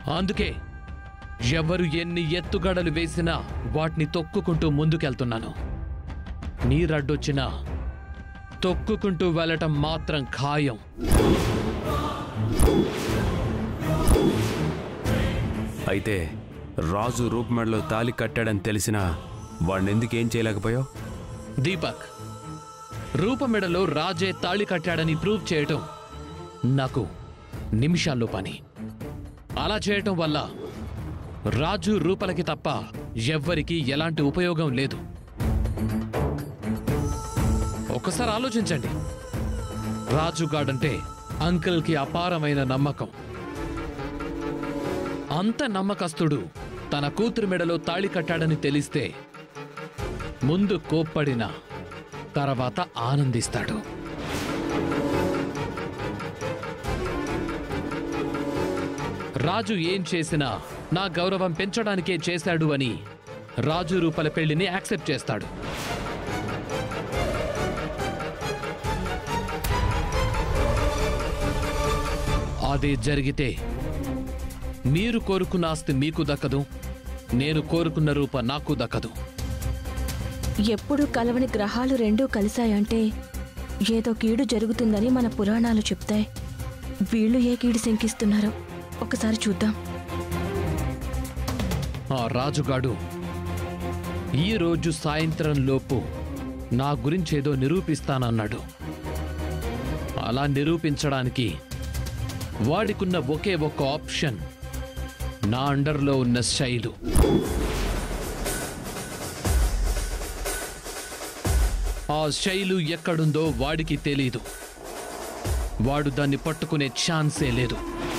అందుకే ఎవరు ఎన్ని ఎత్తుగడలు వేసినా వాటిని తొక్కుకుంటూ ముందుకెళ్తున్నాను నీరడ్డొచ్చినా తొక్కుకుంటూ వెళ్ళటం మాత్రం ఖాయం అయితే రాజు రూపమెడలో తాలి కట్టాడని తెలిసినా వాడిని ఎందుకు ఏం చేయలేకపోయావు దీపక్ రూపమెడలో రాజే తాళి కట్టాడని ప్రూవ్ చేయటం నాకు నిమిషాల్లో పని అలా చేయటం వల్ల రాజు రూపలకి తప్ప ఎవ్వరికీ ఎలాంటి ఉపయోగం లేదు ఒకసారి ఆలోచించండి రాజుగాడంటే అంకుల్కి అపారమైన నమ్మకం అంత నమ్మకస్తుడు తన కూతురు మెడలో తాళి కట్టాడని తెలిస్తే ముందు కోప్పడిన తర్వాత ఆనందిస్తాడు రాజు ఏం చేసినా నా గౌరవం పెంచడానికే చేశాడు అని రాజు రూపల పెళ్లిని యాక్సెప్ట్ చేస్తాడు అదే జరిగితే మీరు కోరుకున్న ఆస్తి మీకు దక్కదు నేను కోరుకున్న రూప నాకు దక్కదు ఎప్పుడు కలవని గ్రహాలు రెండూ కలిశాయంటే ఏదో కీడు జరుగుతుందని మన పురాణాలు చెప్తాయి వీళ్ళు ఏ కీడు శంకిస్తున్నారో ఒకసారి చూద్దాం ఆ రాజుగాడు ఈ రోజు సాయంత్రం లోపు నా గురించేదో నిరూపిస్తానన్నాడు అలా నిరూపించడానికి వాడికున్న ఒకే ఒక్క ఆప్షన్ నా అండర్లో ఉన్న శైలు ఆ శైలు ఎక్కడుందో వాడికి తెలీదు వాడు దాన్ని పట్టుకునే ఛాన్సే లేదు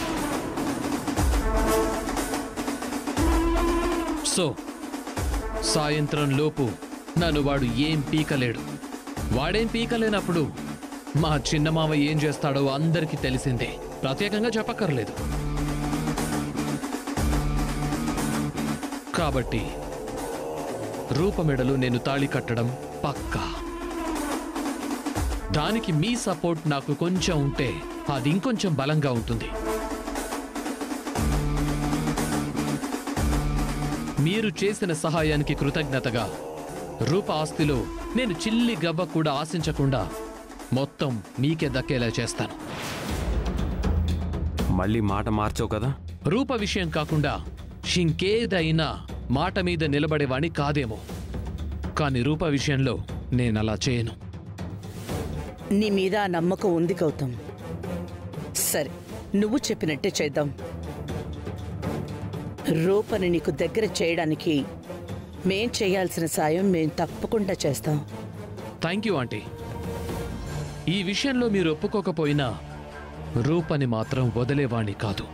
సో సాయంత్రం లోపు నన్ను వాడు ఏం పీకలేడు వాడేం పీకలేనప్పుడు మా చిన్నమామ ఏం చేస్తాడో అందరికీ తెలిసిందే ప్రత్యేకంగా చెప్పక్కర్లేదు కాబట్టి రూపమెడలు నేను తాళి కట్టడం పక్కా దానికి మీ సపోర్ట్ నాకు కొంచెం ఉంటే అది ఇంకొంచెం బలంగా ఉంటుంది మీరు చేసిన సహాయానికి కృతజ్ఞతగా రూప ఆస్తిలో నేను చిల్లి గవ్వ కూడా ఆశించకుండా మొత్తం మీకే దక్కేలా చేస్తాను మళ్ళీ మాట మార్చావు కదా రూప విషయం కాకుండా ఇంకేదైనా మాట మీద నిలబడేవాణ్ణి కాదేమో కానీ రూప విషయంలో నేనలా చేయను నీ మీద ఆ నమ్మకం ఉంది గౌతమ్ సరే నువ్వు చెప్పినట్టే చేద్దాం రూపని నీకు దగ్గర చేయడానికి మేం చేయాల్సిన సాయం మేం తప్పకుండా చేస్తాం థ్యాంక్ యూ ఆంటీ ఈ విషయంలో మీరు ఒప్పుకోకపోయినా రూపని మాత్రం వదిలేవాణ్ణి కాదు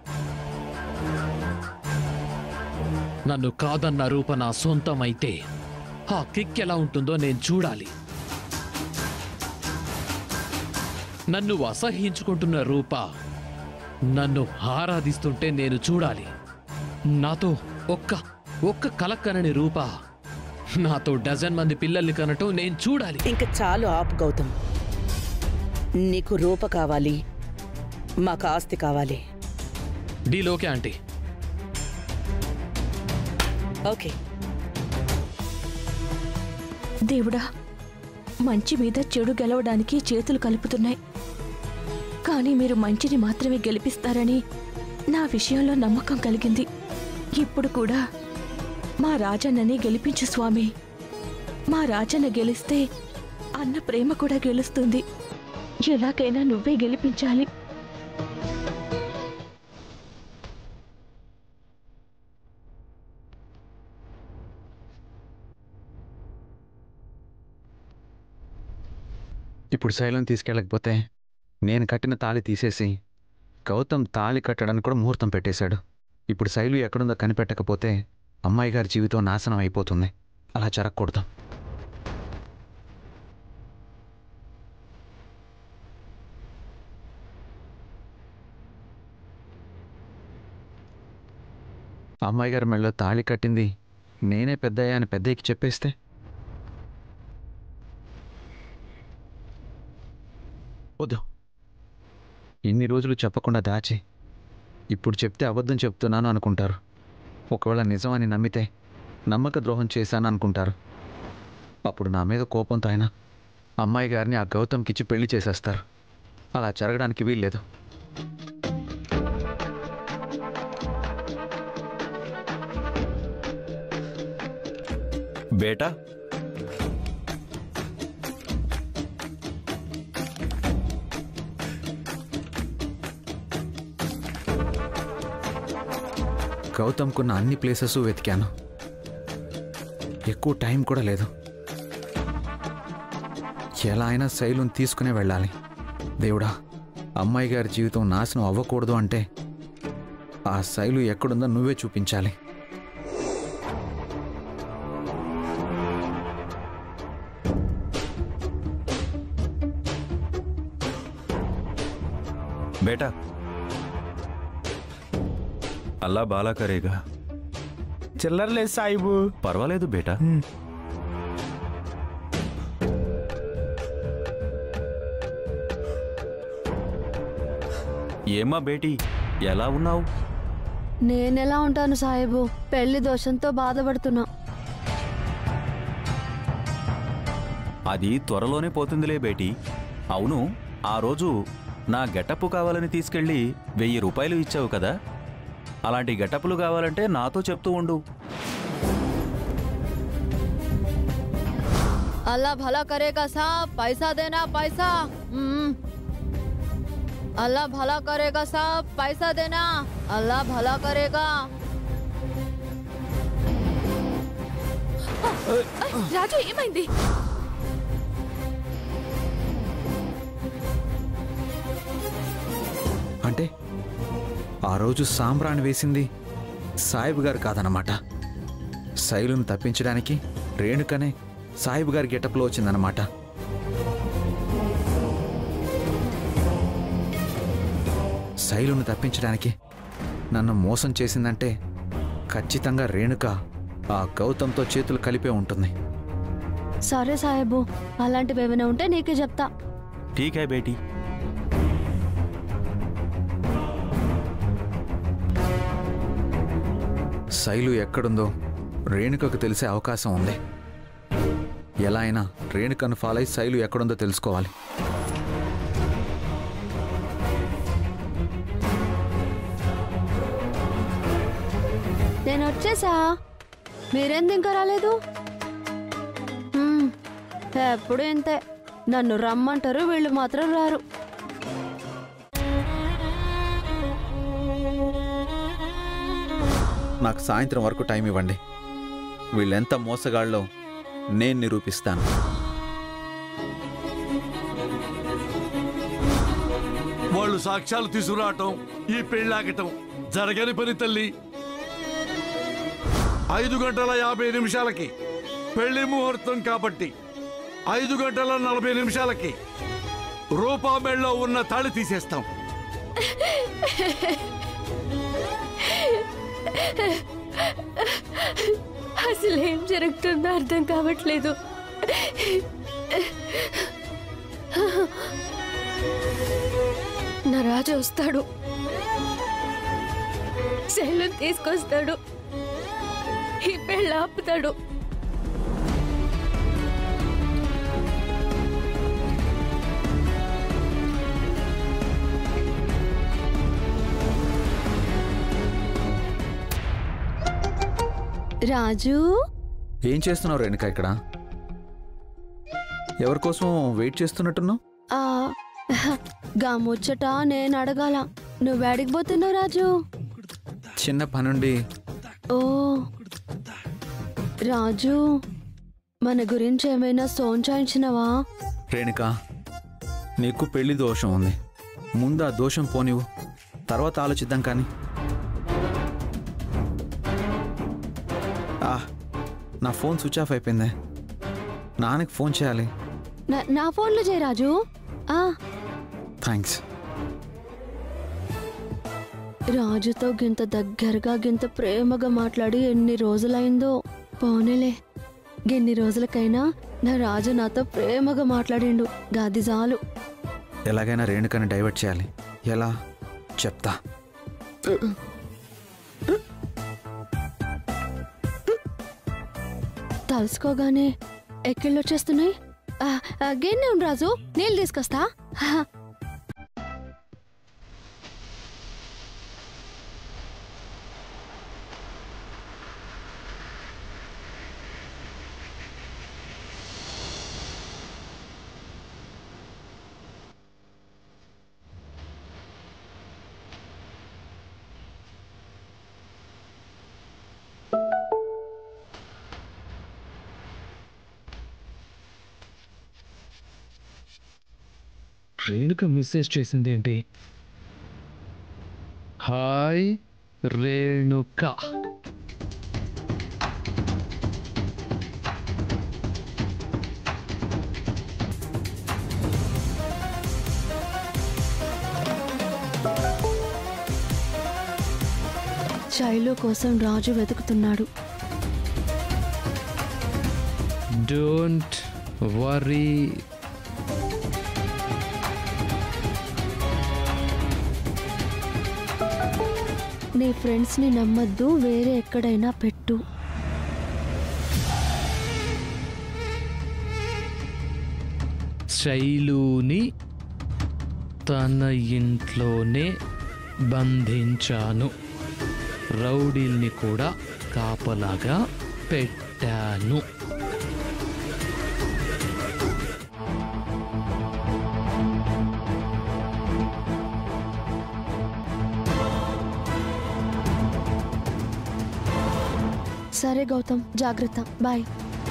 నన్ను కాదన్న రూప నా సొంతం అయితే ఆ కిక్ ఎలా ఉంటుందో నేను చూడాలి నన్ను అసహ్యించుకుంటున్న రూప నన్ను ఆరాధిస్తుంటే నేను చూడాలి నాతో ఒక్క ఒక్క కలక్కనని రూప నాతో డజన్ మంది పిల్లల్ని కనటం నేను చూడాలి ఇంక చాలు ఆపు గౌతమ్ నీకు రూప కావాలి మాకు ఆస్తి కావాలి డీలోకే ఆంటీ ఓకే దేవుడా మంచి మీద చెడు గెలవడానికి చేతులు కలుపుతున్నాయి కానీ మీరు మంచిని మాత్రమే గెలిపిస్తారని నా విషయంలో నమ్మకం కలిగింది ఇప్పుడు కూడా మా రాజన్నని గెలిపించు స్వామి మా రాజన్న గెలిస్తే అన్న ప్రేమ కూడా గెలుస్తుంది ఎలాగైనా నువ్వే గెలిపించాలి ఇప్పుడు శైలం తీసుకెళ్ళకపోతే నేను కట్టిన తాళి తీసేసి గౌతమ్ తాళి కట్టడానికి కూడా ముహూర్తం పెట్టేశాడు ఇప్పుడు శైలు ఎక్కడుందో కనిపెట్టకపోతే అమ్మాయి గారి జీవితం నాశనం అయిపోతుంది అలా జరగకూడదు అమ్మాయి గారి మెళ్ళలో తాళి కట్టింది నేనే పెద్దయ్యా అని పెద్దయ్యకి చెప్పేస్తే వద్దు ఇన్ని రోజులు చెప్పకుండా దాచి ఇప్పుడు చెప్తే అబద్ధం చెప్తున్నాను అనుకుంటారు ఒకవేళ నిజమని నమ్మితే నమ్మక ద్రోహం చేశాను అనుకుంటారు అప్పుడు నా మీద కోపంతో ఆయన అమ్మాయి గారిని ఆ గౌతమ్కిచ్చి పెళ్లి చేసేస్తారు అలా జరగడానికి వీల్లేదు బేటా గౌతమ్కున్న అన్ని ప్లేసెస్ వెతికాను ఎక్కువ టైం కూడా లేదు ఎలా అయినా శైలుని తీసుకునే వెళ్ళాలి దేవుడా అమ్మాయి గారి జీవితం నాశనం అవ్వకూడదు అంటే ఆ శైలు ఎక్కడుందో నువ్వే చూపించాలి బేటా అల్లా బాలా కరేగా చిల్లర లేదు సాయిబు పర్వాలేదు బేటా ఏమ్మా బేటీ ఎలా ఉన్నావు నేనెలా ఉంటాను సాహెబు పెళ్లి దోషంతో బాధపడుతున్నా అది త్వరలోనే పోతుందిలే బేటీ అవును ఆ రోజు నా గెటప్ కావాలని తీసుకెళ్ళి వెయ్యి రూపాయలు ఇచ్చావు కదా అలాంటి గెటప్లు కావాలంటే నాతో చెప్తూ ఉండు అల్లా భలా కరేగా సాబ్ పైసా దేనా పైసా మ్మ్. అల్లా భలా కరేగా సాబ్ పైసా దేనా అల్లా భలా కరేగా రాజు ఏమైంది అంటే ఆ రోజు సాంబ్రాణి వేసింది సాయిబు గారు కాదనమాట శైలును తప్పించడానికి రేణుకనే సాయిబు గారి గెటప్లో వచ్చిందనమాట శైలును తప్పించడానికి నన్ను మోసం చేసిందంటే ఖచ్చితంగా రేణుక ఆ గౌతంతో చేతులు కలిపే ఉంటుంది సరే సాహెబు అలాంటివి ఏమైనా ఉంటే నీకే చెప్తా ఠీక్ హై బేటీ శైలు ఎక్కడుందో రేణుకకు తెలిసే అవకాశం ఉంది ఎలా అయినా రేణుకను ఫాలో అయి శైలు ఎక్కడుందో తెలుసుకోవాలి నేను వచ్చేసా మీరేంది ఇంకా రాలేదు మ్మ్. ఎప్పుడు ఇంతే నన్ను రమ్మంటారు వీళ్ళు మాత్రం రారు నాకు సాయంత్రం వరకు టైం ఇవ్వండి వీళ్ళెంత మోసగాళ్ళో నేను నిరూపిస్తాను వాళ్ళు సాక్ష్యాలు తీసుకురావటం ఈ పెళ్ళాగటం జరగని పని తల్లి ఐదు గంటల యాభై నిమిషాలకి పెళ్లి ముహూర్తం కాబట్టి ఐదు గంటల నలభై నిమిషాలకి రూపా మెళ్ళలో ఉన్న తాళి తీసేస్తాం అసలు ఏం జరుగుతుందో అర్థం కావట్లేదు నా రాజు వస్తాడు శైలం తీసుకొస్తాడు ఈ పెళ్ళి ఆపుతాడు రాజు ఏం చేస్తున్నావు రేణుక ఇక్కడ ఎవరి కోసం వెయిట్ చేస్తున్నట్టున్నావు ఆ గా ముచ్చట నేను అడగాల నువ్వు అడిగి పోతున్నావు రాజు చిన్న పనుండి ఓ రాజు మన గురించి ఏమైనా సోంచాయించినవా రేణుక నీకు పెళ్లి దోషం ఉంది ముందు ఆ దోషం పోనివు తర్వాత ఆలోచిద్దాం కానీ ఆ, నా ఫోన్ స్విచ్ ఆఫ్ అయిపోయింది నాన్నకి ఫోన్ చేయాలి నా- నా ఫోన్లో చేయి రాజు ఆ థ్యాంక్స్ రాజుతో గింత దగ్గరగా గింత ప్రేమగా మాట్లాడి ఎన్ని రోజులైందో పోనీలే ఎన్ని రోజులకైనా నా రాజు నాతో ప్రేమగా మాట్లాడిండు గాది చాలు ఎలాగైనా రేణుకని డైవర్ట్ చేయాలి ఎలా చెప్తా తలుసుకోగానే ఎక్కిళ్ళు వచ్చేస్తున్నాయి ఆ, ఆ, గిన్నె ఉండు రాజు నీళ్ళు తీసుకొస్తా హా. రేణుక మెసేజ్ చేసింది ఏంటి హాయ్ రేణుక శైలు కోసం రాజు వెతుకుతున్నాడు డోంట్ వరీ నీ ఫ్రెండ్స్ని నమ్మద్దు వేరే ఎక్కడైనా పెట్టు శైలుని తన ఇంట్లోనే బంధించాను రౌడీల్ని కూడా కాపలాగా పెట్టాను సరే గౌతమ్ జాగ్రత్త బాయ్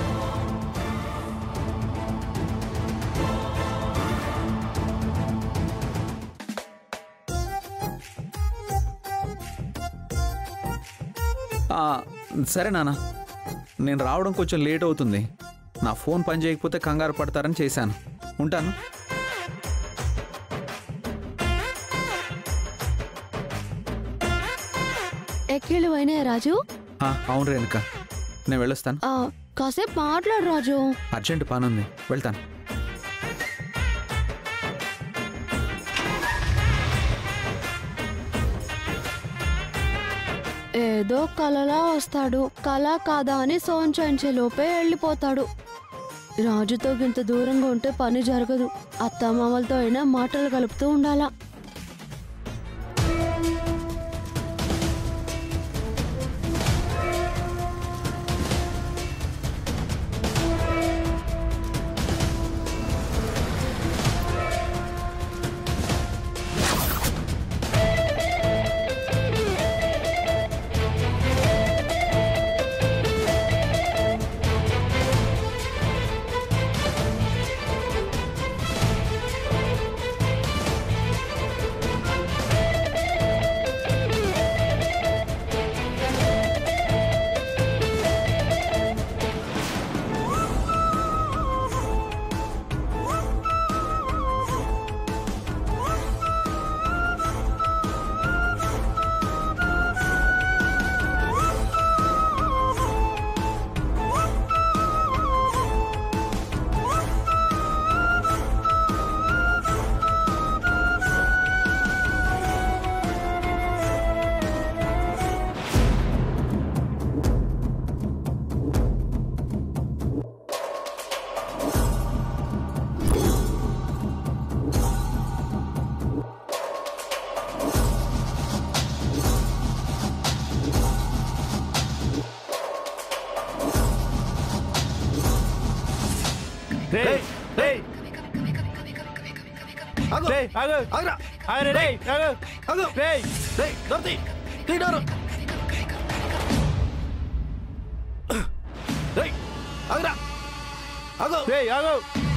ఆ, సరే నాన్న నేను రావడం కొంచెం లేట్ అవుతుంది నా ఫోన్ పని చేయకపోతే కంగారు పడతారని చేశాను ఉంటాను ఎక్కిళ్ళు అయినాయి రాజు ఆ, అవును రేణుక నేను వెళ్ళొస్తాను ఆ, కాసేపు మాట్లాడు రాజు అర్జెంట్ పని ఉంది వెళ్తాను ఏదో కలలా వస్తాడు కళ కాదా అని సోంచాయించే లోపే వెళ్ళిపోతాడు రాజుతో ఇంత దూరంగా ఉంటే పని జరగదు అత్తమామలతో అయినా మాటలు కలుపుతూ ఉండాలా రేయ్ రేయ్ రేయ్ ఆగు ఆగురా ఆగు రేయ్ ఆగు ఆగు రేయ్ రేయ్ దొర్తి తీడోరు రేయ్ ఆగురా ఆగు రేయ్ ఆగు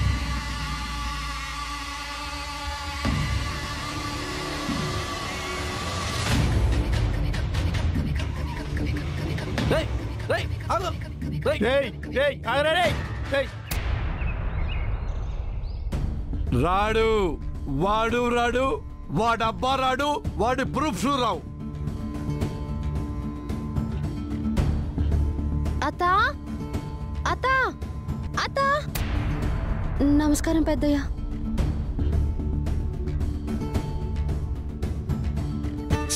రేయ్ రేయ్ ఆగు రేయ్ రేయ్ రేయ్ ఆగురా రేయ్ రేయ్ రాడు వాడు రాడు వాడబ్బా రాడు వాడి ప్రూఫ్స్ రావు అత్త అత్త అత్త నమస్కారం పెద్దయ్య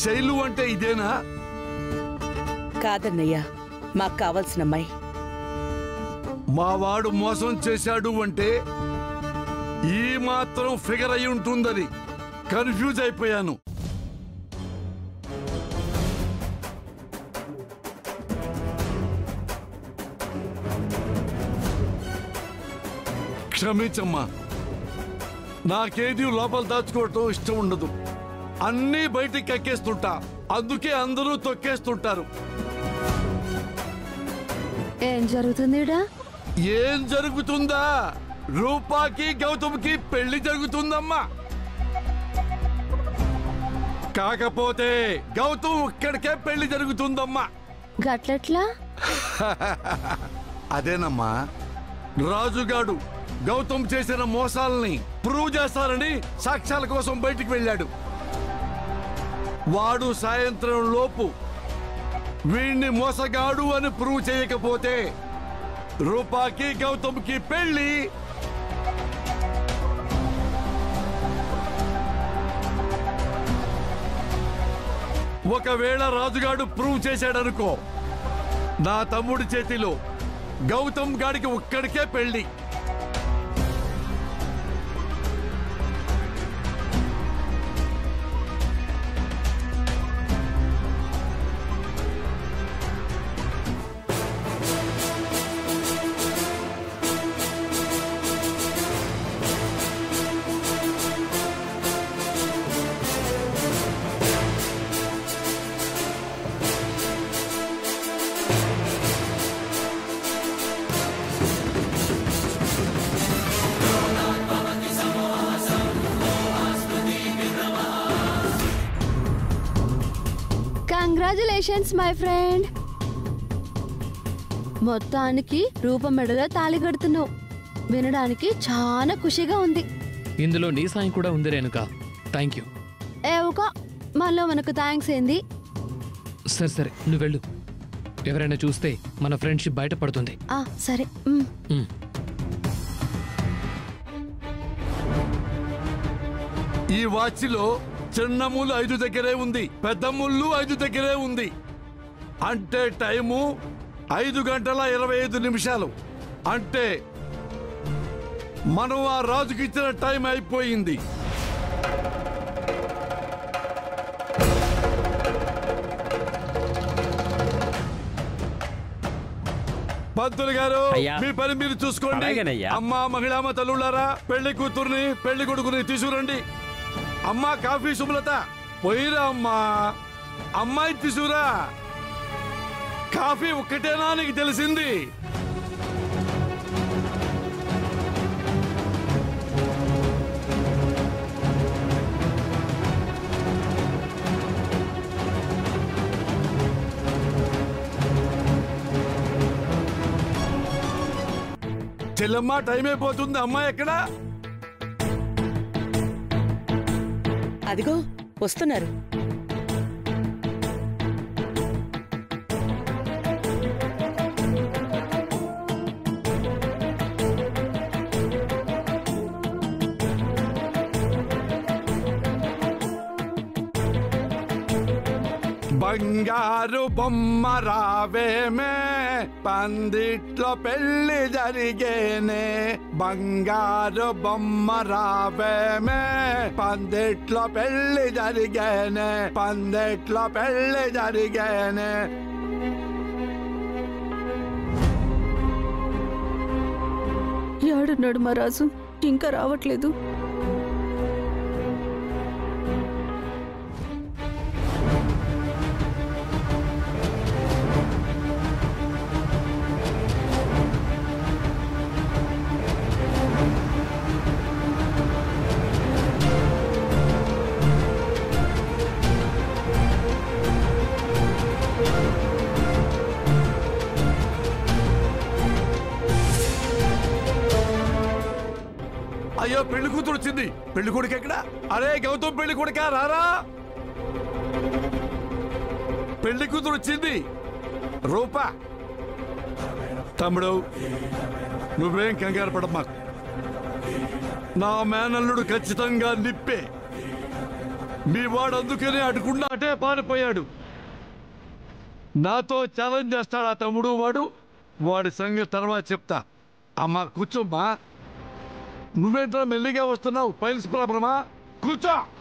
శైలు అంటే ఇదేనా కాదన్నయ్య మాకు కావాల్సిన అమ్మాయి మా వాడు మోసం చేశాడు అంటే ఈ మాత్రం ఫిగర్ అయి ఉంటుందని కన్ఫ్యూజ్ అయిపోయాను క్షమించమ్మా నాకేది లోపల దాచుకోవటం ఇష్టం ఉండదు అన్నీ బయటికి ఎక్కేస్తుంటా అందుకే అందరూ తొక్కేస్తుంటారు ఏం జరుగుతుంది ఈడ? ఏం జరుగుతుందా రూపాకి గౌతమ్కి పెళ్లి జరుగుతుందమ్మా కాకపోతే గౌతమ్ ఇక్కడికే పెళ్లి జరుగుతుందమ్మా గట్లెట్లా అదేనమ్మా రాజుగాడు గౌతమ్ చేసిన మోసాలని ప్రూవ్ చేస్తారని సాక్ష్యాల కోసం బయటికి వెళ్ళాడు వాడు సాయంత్రం లోపు వీణ్ణి మోసగాడు అని ప్రూవ్ చేయకపోతే రూపాకి గౌతమ్కి పెళ్లి ఒకవేళ రాజుగాడు ప్రూవ్ చేశాడనుకో నా తమ్ముడి చేతిలో గౌతమ్ గాడికి ఒక్కడికే పెళ్లి కంగ్రాచులేషన్స్ మై ఫ్రెండ్ మొత్తానికి రూప మెడలో తాళి కడుతున్నావు వినడానికి చాలా ఖుషిగా ఉంది ఇందులో నీ సాయం కూడా ఉంది రేణుక థ్యాంక్ యూ ఏవుక మళ్ళీ మనకు థ్యాంక్స్ ఏంది సరే సరే నువ్వు వెళ్ళు ఎవరైనా చూస్తే మన ఫ్రెండ్షిప్ బయటపడుతుంది ఆ సరే ఉమ్. ఉమ్. ఈ వాచిలో చిన్న ముళ్ళు ఐదు దగ్గరే ఉంది పెద్ద ముళ్ళు ఐదు దగ్గరే ఉంది అంటే టైము ఐదు గంటల ఇరవై ఐదు నిమిషాలు అంటే మనం ఆ రాజుకి ఇచ్చిన టైం అయిపోయింది పంతులు గారు అయ్యా. మీ పని మీరు చూసుకోండి అలాగేనయ్యా. అమ్మా మహిళామ తల్లుళ్ళారా పెళ్లి కూతుర్ని పెళ్లి కొడుకుని తీసుకురండి అమ్మా కాఫీ సుమలత పోయిరా అమ్మా అమ్మాయి తీసుకురా కాఫీ ఒక్కటేనా నీకు తెలిసింది చెల్లమ్మ టైం అయిపోతుంది అమ్మాయి ఎక్కడా అదిగో వస్తున్నారు బంగారు బొమ్మ రావేమే పందిట్లో పెళ్లి జరిగేనే బంగారు బొమ్మ రావేమే పందిట్లో పెళ్లి జరిగేనే పందిట్లో పెళ్లి జరిగేనే ఏడున్నాడు మా రాజు ఇంకా రావట్లేదు అయ్యో పెళ్లి కూతురు వచ్చింది పెళ్లి కొడుకు ఎక్కడ అరే గౌతమ్ పెళ్లి కొడుక రారా పెళ్లి కూతురు వచ్చింది రూప తమ్ముడు నువ్వేం కంగారు పడమాకు నా మేనల్లుడు ఖచ్చితంగా నిప్పే మీ వాడు అందుకనే అటుకుండా అటే పారిపోయాడు నాతో ఛాలెంజ్ చేస్తాడు ఆ తమ్ముడు వాడు వాడి సంగతి తర్వాత చెప్తా అమ్మా కూర్చోమ్మా నువ్వేంట్రా మెల్లిగా వస్తున్నావు పైల్స్ ప్రాబ్లమా కూర్చో